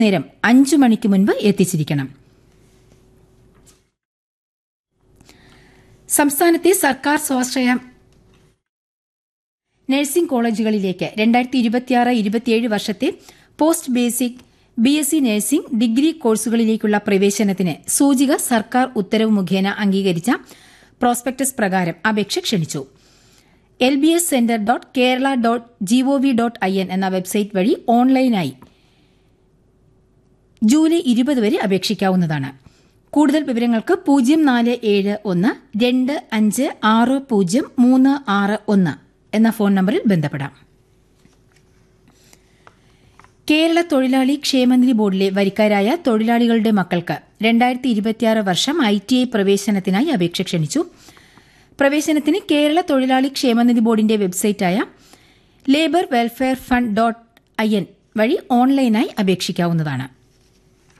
നേരം അഞ്ചു മണിക്ക് മുൻപ് എത്തിച്ചിരിക്കണം സംസ്ഥാനത്തെ സർക്കാർ സ്വാശ്രയ നഴ്സിംഗ് കോളേജുകളിലേക്ക് രണ്ടായിരത്തി ഇരുപത്തിയാറ് ഇരുപത്തിയേഴ് വർഷത്തെ post basic B S C nursing degree കോഴ്സുകളിലേക്കുള്ള പ്രവേശനത്തിന് സൂചിക സർക്കാർ ഉത്തരവ് മുഖേന അംഗീകരിച്ച പ്രോസ്പെക്ടസ് പ്രകാരം അപേക്ഷ ക്ഷണിച്ചു L B S centre dot Kerala dot gov dot I N എന്ന വെബ്സൈറ്റ് വഴി ഓൺലൈനായി ജൂലൈ ഇരുപത് വരെ അപേക്ഷിക്കാവുന്നതാണ് കൂടുതൽ വിവരങ്ങൾക്ക് പൂജ്യം നാല് ഏഴ് ഒന്ന് രണ്ട് അഞ്ച് ആറ് പൂജ്യം മൂന്ന് ആറ് ഒന്ന് എന്ന ഫോൺ നമ്പറിൽ ബന്ധപ്പെടാം കേരള തൊഴിലാളി ക്ഷേമനിധി ബോർഡിലെ വരിക്കാരായ തൊഴിലാളികളുടെ മക്കൾക്ക് രണ്ടായിരത്തി ഇരുപത്തിയാറ് വർഷം ഐ ടി ഐ പ്രവേശനത്തിനായി അപേക്ഷ ക്ഷണിച്ചു പ്രവേശനത്തിന് കേരള തൊഴിലാളി ക്ഷേമനിധി ബോർഡിന്റെ വെബ്സൈറ്റായ labour welfare fund dot I N വഴി ഓൺലൈനായി അപേക്ഷിക്കാവുന്നതാണ്